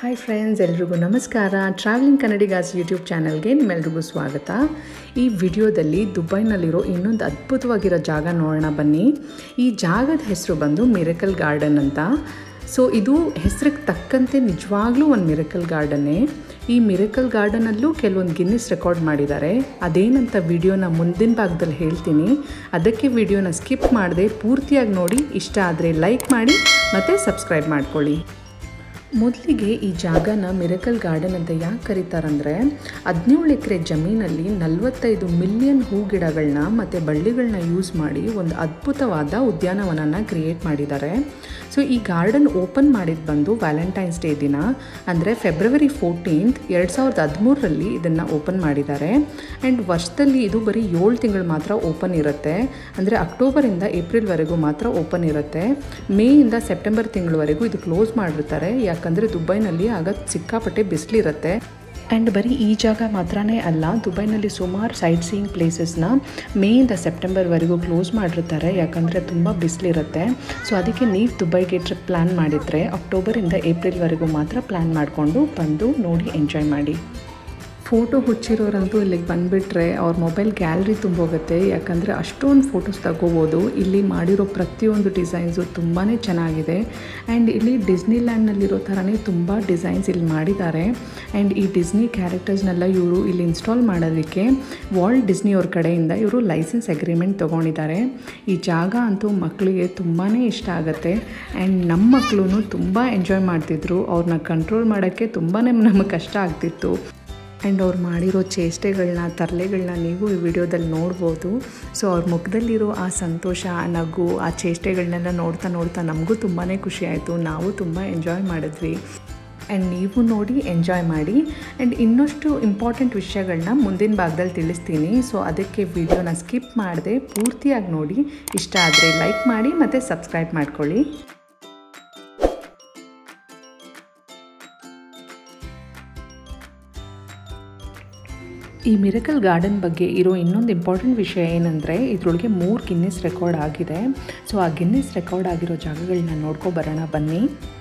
hi friends ಎಲ್ರಿಗೂ ನಮಸ್ಕಾರ travelling Kannadigas YouTube ಚಾನಲ್ಗೆ ನಿಮ್ಮೆಲ್ರಿಗೂ ಸ್ವಾಗತ ಈ ವಿಡಿಯೋದಲ್ಲಿ ದುಬೈನಲ್ಲಿರೋ ಇನ್ನೊಂದು ಅದ್ಭುತವಾಗಿರೋ ಜಾಗ ನೋಡೋಣ ಬನ್ನಿ ಈ ಜಾಗದ ಹೆಸರು ಬಂದು ಮಿರಕಲ್ ಗಾರ್ಡನ್ ಅಂತ ಸೊ ಇದು ಹೆಸರಿಗೆ ತಕ್ಕಂತೆ ನಿಜವಾಗ್ಲೂ ಒಂದು ಮಿರಕಲ್ ಗಾರ್ಡನ್ನೇ ಈ ಮಿರಕಲ್ ಗಾರ್ಡನಲ್ಲೂ ಕೆಲವೊಂದು ಗಿನ್ನಿಸ್ ರೆಕಾರ್ಡ್ ಮಾಡಿದ್ದಾರೆ ಅದೇನಂತ ವಿಡಿಯೋನ ಮುಂದಿನ ಭಾಗದಲ್ಲಿ ಹೇಳ್ತೀನಿ ಅದಕ್ಕೆ ವಿಡಿಯೋನ ಸ್ಕಿಪ್ ಮಾಡದೆ ಪೂರ್ತಿಯಾಗಿ ನೋಡಿ ಇಷ್ಟ ಆದರೆ ಲೈಕ್ ಮಾಡಿ ಮತ್ತು ಸಬ್ಸ್ಕ್ರೈಬ್ ಮಾಡ್ಕೊಳ್ಳಿ ಮೊದಲಿಗೆ ಈ ಜಾಗನ ಮಿರಕಲ್ ಗಾರ್ಡನ್ ಅಂತ ಯಾಕೆ ಕರೀತಾರಂದರೆ ಹದಿನೇಳು ಎಕರೆ ಜಮೀನಲ್ಲಿ ನಲವತ್ತೈದು ಮಿಲಿಯನ್ ಹೂ ಗಿಡಗಳನ್ನ ಮತ್ತು ಬಳ್ಳಿಗಳನ್ನ ಯೂಸ್ ಮಾಡಿ ಒಂದು ಅದ್ಭುತವಾದ ಉದ್ಯಾನವನನ ಕ್ರಿಯೇಟ್ ಮಾಡಿದ್ದಾರೆ ಸೊ ಈ ಗಾರ್ಡನ್ ಓಪನ್ ಮಾಡಿದ್ದು ಬಂದು ವ್ಯಾಲೆಂಟೈನ್ಸ್ ಡೇ ದಿನ ಅಂದರೆ ಫೆಬ್ರವರಿ ಫೋರ್ಟೀನ್ತ್ ಎರಡು ಸಾವಿರದ ಹದಿಮೂರರಲ್ಲಿ ಇದನ್ನು ಓಪನ್ ಮಾಡಿದ್ದಾರೆ ಆ್ಯಂಡ್ ವರ್ಷದಲ್ಲಿ ಇದು ಬರೀ ಏಳು ತಿಂಗಳು ಮಾತ್ರ ಓಪನ್ ಇರುತ್ತೆ ಅಂದರೆ ಅಕ್ಟೋಬರಿಂದ ಏಪ್ರಿಲ್ವರೆಗೂ ಮಾತ್ರ ಓಪನ್ ಇರುತ್ತೆ ಮೇಯಿಂದ ಸೆಪ್ಟೆಂಬರ್ ತಿಂಗಳವರೆಗೂ ಇದು ಕ್ಲೋಸ್ ಮಾಡಿರ್ತಾರೆ ಯಾಕಂದರೆ ದುಬೈನಲ್ಲಿ ಆಗ ಸಿಕ್ಕಾಪಟ್ಟೆ ಬಿಸಿಲಿರುತ್ತೆ ಆ್ಯಂಡ್ ಬರೀ ಈ ಜಾಗ ಮಾತ್ರನೇ ಅಲ್ಲ ದುಬೈನಲ್ಲಿ ಸುಮಾರು ಸೈಟ್ ಸೀಯಿಂಗ್ ಪ್ಲೇಸಸ್ನ ಮೇಯಿಂದ ಸೆಪ್ಟೆಂಬರ್ವರೆಗೂ ಕ್ಲೋಸ್ ಮಾಡಿರ್ತಾರೆ ಯಾಕಂದರೆ ತುಂಬ ಬಿಸಿಲಿರುತ್ತೆ ಸೊ ಅದಕ್ಕೆ ನೀವು ದುಬೈಗೆ ಟ್ರಿಪ್ ಪ್ಲ್ಯಾನ್ ಮಾಡಿದರೆ ಅಕ್ಟೋಬರಿಂದ ಏಪ್ರಿಲ್ವರೆಗೂ ಮಾತ್ರ ಪ್ಲ್ಯಾನ್ ಮಾಡಿಕೊಂಡು ಬಂದು ನೋಡಿ ಎಂಜಾಯ್ ಮಾಡಿ ಫೋಟೋ ಹುಚ್ಚಿರೋರಂತೂ ಇಲ್ಲಿಗೆ ಬಂದುಬಿಟ್ರೆ ಅವ್ರ ಮೊಬೈಲ್ ಗ್ಯಾಲರಿ ತುಂಬೋಗುತ್ತೆ ಯಾಕಂದರೆ ಅಷ್ಟೊಂದು ಫೋಟೋಸ್ ತಗೋಬೋದು ಇಲ್ಲಿ ಮಾಡಿರೋ ಪ್ರತಿಯೊಂದು ಡಿಸೈನ್ಸು ತುಂಬಾ ಚೆನ್ನಾಗಿದೆ ಆ್ಯಂಡ್ ಇಲ್ಲಿ ಡಿಸ್ನಿ ಲ್ಯಾಂಡ್ನಲ್ಲಿರೋ ಥರನೇ ತುಂಬ ಡಿಸೈನ್ಸ್ ಇಲ್ಲಿ ಮಾಡಿದ್ದಾರೆ ಆ್ಯಂಡ್ ಈ ಡಿಸ್ನಿ ಕ್ಯಾರೆಕ್ಟರ್ಸ್ನೆಲ್ಲ ಇವರು ಇಲ್ಲಿ ಇನ್ಸ್ಟಾಲ್ ಮಾಡೋದಕ್ಕೆ ವಾಲ್ಟ್ ಡಿಸ್ನಿ ಅವ್ರ ಕಡೆಯಿಂದ ಇವರು ಲೈಸೆನ್ಸ್ ಅಗ್ರಿಮೆಂಟ್ ತೊಗೊಂಡಿದ್ದಾರೆ ಈ ಜಾಗ ಅಂತೂ ಮಕ್ಕಳಿಗೆ ತುಂಬಾ ಇಷ್ಟ ಆಗುತ್ತೆ ಆ್ಯಂಡ್ ನಮ್ಮ ಮಕ್ಕಳು ತುಂಬ ಎಂಜಾಯ್ ಮಾಡ್ತಿದ್ರು ಅವ್ರನ್ನ ಕಂಟ್ರೋಲ್ ಮಾಡೋಕ್ಕೆ ತುಂಬಾ ನಮಗೆ ಕಷ್ಟ ಆಗ್ತಿತ್ತು ಆ್ಯಂಡ್ ಅವ್ರು ಮಾಡಿರೋ ಚೇಷ್ಟೆಗಳನ್ನ ತರಲೆಗಳನ್ನ ನೀವು ಈ ವಿಡಿಯೋದಲ್ಲಿ ನೋಡ್ಬೋದು ಸೊ ಅವ್ರ ಮುಖದಲ್ಲಿರೋ ಆ ಸಂತೋಷ ಆ ನಗು ಆ ಚೇಷ್ಟೆಗಳನ್ನೆಲ್ಲ ನೋಡ್ತಾ ನೋಡ್ತಾ ನಮಗೂ ತುಂಬಾ ಖುಷಿ ಆಯಿತು ನಾವು ತುಂಬ ಎಂಜಾಯ್ ಮಾಡಿದ್ವಿ ಆ್ಯಂಡ್ ನೀವು ನೋಡಿ ಎಂಜಾಯ್ ಮಾಡಿ ಆ್ಯಂಡ್ ಇನ್ನಷ್ಟು ಇಂಪಾರ್ಟೆಂಟ್ ವಿಷಯಗಳನ್ನ ಮುಂದಿನ ಭಾಗದಲ್ಲಿ ತಿಳಿಸ್ತೀನಿ ಸೊ ಅದಕ್ಕೆ ವಿಡಿಯೋನ ಸ್ಕಿಪ್ ಮಾಡದೆ ಪೂರ್ತಿಯಾಗಿ ನೋಡಿ ಇಷ್ಟ ಆದರೆ ಲೈಕ್ ಮಾಡಿ ಮತ್ತು ಸಬ್ಸ್ಕ್ರೈಬ್ ಮಾಡ್ಕೊಳ್ಳಿ ಈ ಮಿರಕಲ್ ಗಾರ್ಡನ್ ಬಗ್ಗೆ ಇರೋ ಇನ್ನೊಂದು ಇಂಪಾರ್ಟೆಂಟ್ ವಿಷಯ ಏನಂದರೆ ಇದರೊಳಗೆ ಮೂರು ಗಿನ್ನಿಸ್ ರೆಕಾರ್ಡ್ ಆಗಿದೆ ಸೊ ಆ ಗಿನ್ನಿಸ್ ರೆಕಾರ್ಡ್ ಆಗಿರೋ ಜಾಗಗಳನ್ನ ನೋಡ್ಕೊ ಬರೋಣ ಬನ್ನಿ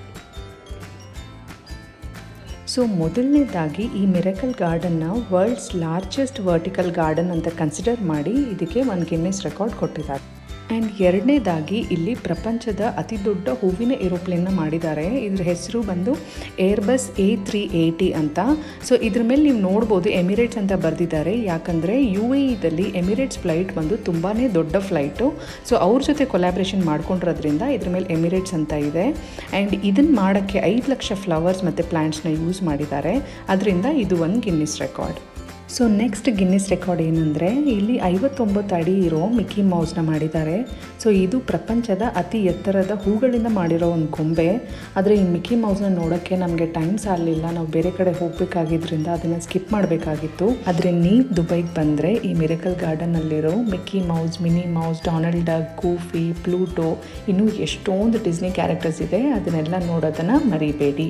ಸೊ ಮೊದಲನೇದಾಗಿ ಈ ಮಿರಕಲ್ ಗಾರ್ಡನ್ನ ವರ್ಲ್ಡ್ಸ್ ಲಾರ್ಜೆಸ್ಟ್ ವರ್ಟಿಕಲ್ ಗಾರ್ಡನ್ ಅಂತ ಕನ್ಸಿಡರ್ ಮಾಡಿ ಇದಕ್ಕೆ ಒಂದು ಗಿನ್ನಿಸ್ ರೆಕಾರ್ಡ್ ಕೊಟ್ಟಿದ್ದಾರೆ ಆ್ಯಂಡ್ ಎರಡನೇದಾಗಿ ಇಲ್ಲಿ ಪ್ರಪಂಚದ ಅತಿ ದೊಡ್ಡ ಹೂವಿನ ಏರೋಪ್ಲೇನ್ನ ಮಾಡಿದ್ದಾರೆ ಇದ್ರ ಹೆಸರು ಬಂದು ಏರ್ಬಸ್ ಎ ತ್ರೀ ಏಯ್ಟಿ ಅಂತ ಸೊ ಇದ್ರ ಮೇಲೆ ನೀವು ನೋಡ್ಬೋದು ಎಮಿರೇಟ್ಸ್ ಅಂತ ಬರೆದಿದ್ದಾರೆ ಯಾಕಂದರೆ ಯು ಎ ಇದಲ್ಲಿ ಎಮಿರೇಟ್ಸ್ ಫ್ಲೈಟ್ ಬಂದು ತುಂಬಾ ದೊಡ್ಡ ಫ್ಲೈಟು ಸೊ ಅವ್ರ ಜೊತೆ ಕೊಲಾಬ್ರೇಷನ್ ಮಾಡ್ಕೊಂಡಿರೋದ್ರಿಂದ ಇದ್ರ ಮೇಲೆ ಎಮಿರೇಟ್ಸ್ ಅಂತ ಇದೆ ಆ್ಯಂಡ್ ಇದನ್ನು ಮಾಡೋಕ್ಕೆ ಐದು ಲಕ್ಷ ಫ್ಲವರ್ಸ್ ಮತ್ತು ಪ್ಲ್ಯಾಂಟ್ಸ್ನ ಯೂಸ್ ಮಾಡಿದ್ದಾರೆ ಅದರಿಂದ ಇದು ಒಂದು Guinness record so next Guinness record ಏನಂದರೆ ಇಲ್ಲಿ ಐವತ್ತೊಂಬತ್ತು ಅಡಿ ಇರೋ ಮಿಕ್ಕಿ ಮೌಸ್ನ ಮಾಡಿದ್ದಾರೆ ಸೊ ಇದು ಪ್ರಪಂಚದ ಅತಿ ಎತ್ತರದ ಹೂಗಳಿಂದ ಮಾಡಿರೋ ಒಂದು ಗೊಂಬೆ ಆದರೆ ಈ ಮಿಕ್ಕಿ ಮೌಸ್ನ ನೋಡೋಕ್ಕೆ ನಮಗೆ ಟೈಮ್ ಸಾಲಲಿಲ್ಲ ನಾವು ಬೇರೆ ಕಡೆ ಹೋಗಬೇಕಾಗಿದ್ದರಿಂದ ಅದನ್ನು ಸ್ಕಿಪ್ ಮಾಡಬೇಕಾಗಿತ್ತು ಆದರೆ ನೀವು ದುಬೈಗೆ ಬಂದರೆ ಈ ಮಿರಕಲ್ ಗಾರ್ಡನ್ನಲ್ಲಿರೋ Mickey Mouse Minnie Mouse Donald Duck Goofy Pluto ಇನ್ನೂ ಎಷ್ಟೊಂದು ಡಿಸ್ನಿ ಕ್ಯಾರೆಕ್ಟರ್ಸ್ ಇದೆ ಅದನ್ನೆಲ್ಲ ನೋಡೋದನ್ನು ಮರಿಬೇಡಿ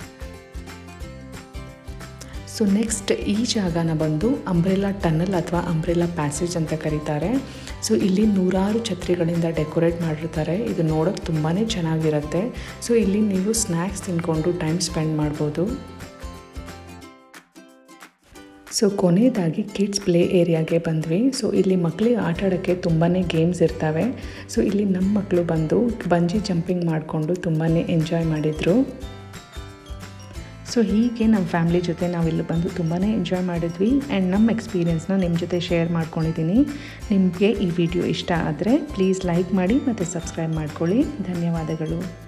ಸೊ ನೆಕ್ಸ್ಟ್ ಈ ಜಾಗನ ಬಂದು ಅಂಬ್ರೆಲಾ ಟನಲ್ ಅಥವಾ ಅಂಬ್ರೆಲಾ ಪ್ಯಾಸೇಜ್ ಅಂತ ಕರೀತಾರೆ ಸೊ ಇಲ್ಲಿ ನೂರಾರು ಛತ್ರಿಗಳಿಂದ ಡೆಕೋರೇಟ್ ಮಾಡಿರ್ತಾರೆ ಇದು ನೋಡೋಕ್ಕೆ ತುಂಬಾ ಚೆನ್ನಾಗಿರುತ್ತೆ ಸೊ ಇಲ್ಲಿ ನೀವು ಸ್ನ್ಯಾಕ್ಸ್ ತಿನ್ಕೊಂಡು ಟೈಮ್ ಸ್ಪೆಂಡ್ ಮಾಡ್ಬೋದು ಸೊ ಕೊನೆಯದಾಗಿ ಕಿಡ್ಸ್ ಪ್ಲೇ ಏರಿಯಾಗೆ ಬಂದ್ವಿ ಸೊ ಇಲ್ಲಿ ಮಕ್ಕಳಿಗೆ ಆಟ ಆಡೋಕ್ಕೆ ತುಂಬಾ ಗೇಮ್ಸ್ ಇರ್ತವೆ ಸೊ ಇಲ್ಲಿ ನಮ್ಮ ಮಕ್ಕಳು ಬಂದು ಬಂಜಿ ಜಂಪಿಂಗ್ ಮಾಡಿಕೊಂಡು ತುಂಬಾ ಎಂಜಾಯ್ ಮಾಡಿದರು ಸೊ ಹೀಗೆ ನಮ್ಮ ಫ್ಯಾಮ್ಲಿ ಜೊತೆ ನಾವಿಲ್ಲಿ ಬಂದು ತುಂಬಾ ಎಂಜಾಯ್ ಮಾಡಿದ್ವಿ ಆ್ಯಂಡ್ ನಮ್ಮ ಎಕ್ಸ್ಪೀರಿಯೆನ್ಸ್ನ ನಿಮ್ಮ ಜೊತೆ ಶೇರ್ ಮಾಡ್ಕೊಂಡಿದ್ದೀನಿ ನಿಮಗೆ ಈ ವಿಡಿಯೋ ಇಷ್ಟ ಆದರೆ ಪ್ಲೀಸ್ ಲೈಕ್ ಮಾಡಿ ಮತ್ತು ಸಬ್ಸ್ಕ್ರೈಬ್ ಮಾಡ್ಕೊಳ್ಳಿ ಧನ್ಯವಾದಗಳು